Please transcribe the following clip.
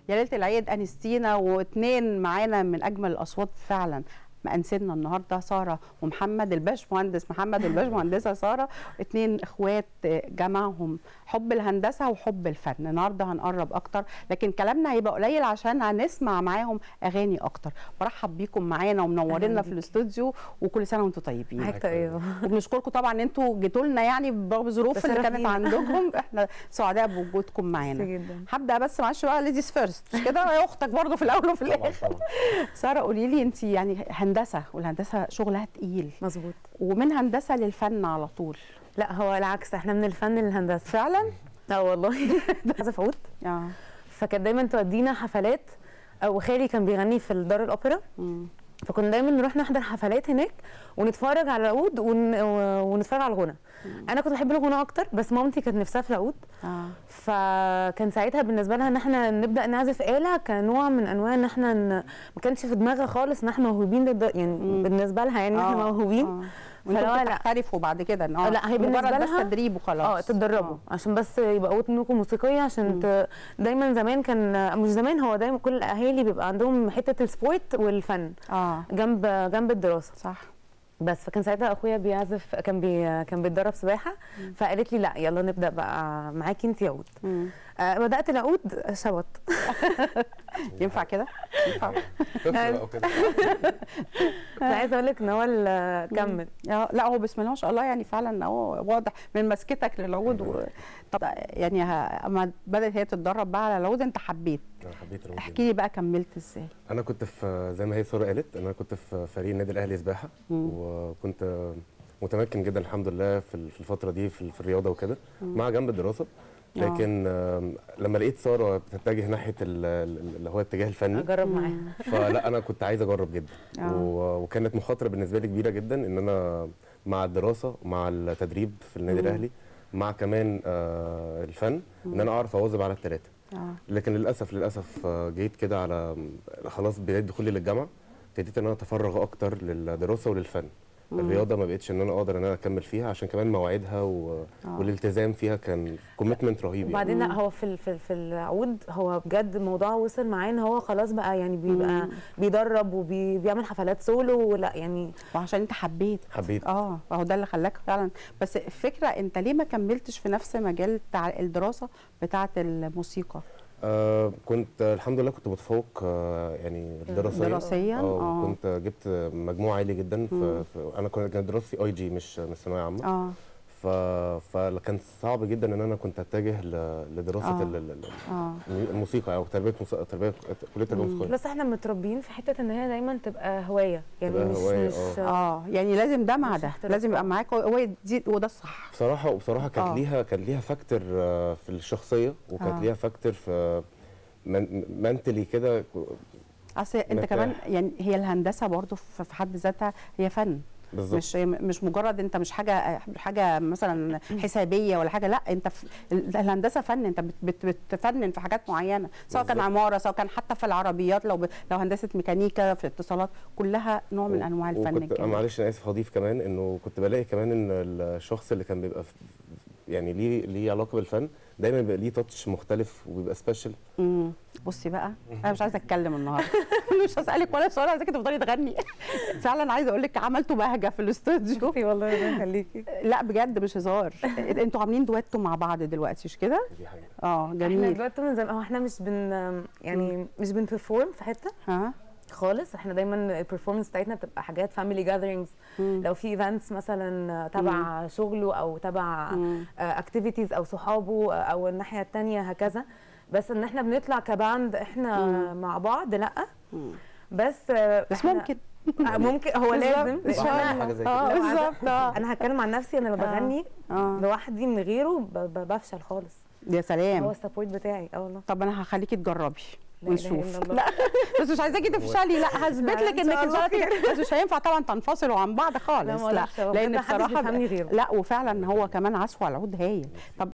يا ليله العيد انستينا واثنين معانا من اجمل الاصوات فعلا مأنسنا النهارده ساره ومحمد الباش مهندس محمد والباش مهندسه ساره اتنين اخوات جمعهم حب الهندسه وحب الفن النهارده هنقرب اكتر لكن كلامنا هيبقى قليل عشان هنسمع معاهم اغاني اكتر برحب بيكم معانا ومنورينا في الاستوديو وكل سنه وانتم طيبين حضرتك طيبه وبنشكركم طبعا ان انتوا جيتوا لنا يعني برغم الظروف اللي كانت عندكم احنا سعداء بوجودكم معانا جدا هبدا بس معلش بقى ليديز فيرست مش كده يا اختك برضه في الاول وفي الاخر ساره قولي لي انت يعني هندسه والهندسه شغلها تقيل مظبوط ومن هندسه للفن على طول لا هو العكس احنا من الفن للهندسه فعلا اه والله عازف عود اه فكانت دايما تودينا حفلات وخالي كان بيغني في الدار الاوبرا فكنا دايما نروح نحضر حفلات هناك ونتفرج على العود ون... ونتفرج على الغنى انا كنت بحب الغنى اكتر بس مامتي كانت نفسها في العود آه. فكان ساعتها بالنسبه لها ان احنا نبدا نعزف آلة كنوع من انواع ان احنا ن... ما كانش في دماغها خالص ان احنا موهوبين لد... يعني مم. بالنسبه لها يعني ان احنا آه، موهوبين آه. فلو وانتوا لا. بتحترفوا بعد كده ان اه لا هي بالنسبه مجرد لها بس تدريب وخلاص اه تتدربوا عشان بس يبقى ودنكم موسيقيه عشان ت... دايما زمان كان مش زمان هو دايما كل الاهالي بيبقى عندهم حته السبورت والفن اه جنب جنب الدراسه صح بس فكان ساعتها اخويا بيعزف كان بي كان بيتدرب سباحه فقالت لي لا يلا نبدا بقى معاكي انت عود مم. آه بدات العود شبط ينفع كده ينفع طفل بقى وكده انا عايزه اقول لك ان هو اللي كمل آه، لا هو بسم الله ما شاء الله يعني فعلا هو واضح من مسكتك للعود و... طب يعني ه... اما بدات هي تتدرب بقى على العود انت حبيت انا حبيت العود احكي جداً. لي بقى كملت ازاي انا كنت في زي ما هي ساره قالت انا كنت في فريق النادي الاهلي سباحه مم. وكنت متمكن جدا الحمد لله في ال- في الفتره دي في ال- في الرياضه وكده مع جنب الدراسه لكن آم، لما لقيت ساره بتتجه ناحيه ال- ال- اللي هو الاتجاه الفني اجرب معاه فلا انا كنت عايز اجرب جدا آه. و- وكانت مخاطره بالنسبه لي كبيره جدا ان انا مع الدراسه مع التدريب في النادي مم. الاهلي مع كمان آه، الفن ان انا اعرف اواظب على الثلاثه اه لكن للاسف للاسف آه، جيت كده على خلاص بدايه دخولي للجامعه ابتديت ان انا اتفرغ اكتر للدراسه وللفن الرياضه ما بقتش ان انا اقدر ان انا اكمل فيها عشان كمان مواعيدها و... آه. والالتزام فيها كان كوميتمنت رهيب يعني. وبعدين لا هو في ال- في ال- في العود هو بجد الموضوع وصل معاه ان هو خلاص بقى يعني بيبقى مم. بيدرب وبيعمل حفلات سولو ولا يعني وعشان انت حبيت حبيت اه فهو ده اللي خلاك فعلا بس الفكره انت ليه ما كملتش في نفس مجال بتاع الدراسه بتاعه الموسيقى آه كنت آه، الحمد لله كنت متفوق آه يعني دراسيا دراسيا اه اه كنت جبت مجموع عالي جدا مم. في, في انا كنت كانت دراستي اي جي مش مش ثانويه عامه اه ف... فكان صعب جدا ان انا كنت اتجه ل... لدراسه آه. ال... ال- ال- اه الموسيقى او تربيه موسيقى تربيه كليه التربيه الموسيقيه بس احنا متربيين في حته ان هي دايما تبقى هوايه يعني تبقى مش هواية، مش اه يعني لازم ده مع مش ده احتراف لازم يبقى طبعاً. معاك هو دي وده الصح بصراحه وبصراحه كانت آه. ليها كان ليها فاكتور في الشخصيه وكانت آه. ليها فاكتور في منتلي كده اصل انت مرتاح. كمان يعني هي الهندسه برضو في في حد ذاتها هي فن بالظبط مش مش مجرد انت مش حاجه حاجه مثلا حسابيه ولا حاجه لا انت في ال- الهندسه فن انت بت- بت- بتفنن في حاجات معينه سواء كان بالظبط. عماره سواء كان حتى في العربيات لو ب... لو هندسه ميكانيكا في اتصالات كلها نوع من انواع الفن وكنت الجميل. معلش انا اسف هضيف كمان انه كنت بلاقي كمان ان الشخص اللي كان بيبقى في يعني ليه ليه علاقه بالفن دايما بيبقى ليه تاتش مختلف وبيبقى سبيشال امم بصي بقى انا مش عايزه اتكلم النهارده مش هسالك ولا سؤال عايزاكي تفضلي تغني فعلا عايزه اقول لك عملتوا بهجه في الاستوديو شوفي والله ربنا يخليكي لا بجد مش هزار انتوا عاملين دويتو مع بعض دلوقتي مش كده دي حاجه اه احنا جميل دلوقتي من زمان هو احنا مش بن يعني مش بنبرفورم في حته ها خالص احنا دايما البرفورمانس بتاعتنا بتبقى حاجات فاميلي جاذرينجز مم. لو في ايفنتس مثلا تبع شغله او تبع مم. اكتيفيتيز او صحابه او الناحيه الثانيه هكذا بس ان احنا بنطلع كباند احنا مم. مع بعض لا مم. بس آه، بس إحنا- ممكن آه، ممكن هو لازم إن شاء لأن الله. حاجه زي اه كده لو عايزة- بالظبط اه انا هتكلم عن نفسي انا لما آه. بغني اه لوحدي من غيره ب- ب- بفشل خالص يا هو سلام السبورت بتاعي اه والله طب انا هخليكي تجربي لا إله ونشوف إلا الله. لا بس مش عايزاكي تفشلي لا هثبت لا، لك إن انك شاء ان شاء الله الله بس مش هينفع طبعا تنفصلوا عن بعض خالص ما لا أقدرش، هو لان بجد محدش بصراحه بيفهمني غيره. لا وفعلا هو كمان عزفه على العود هايل طب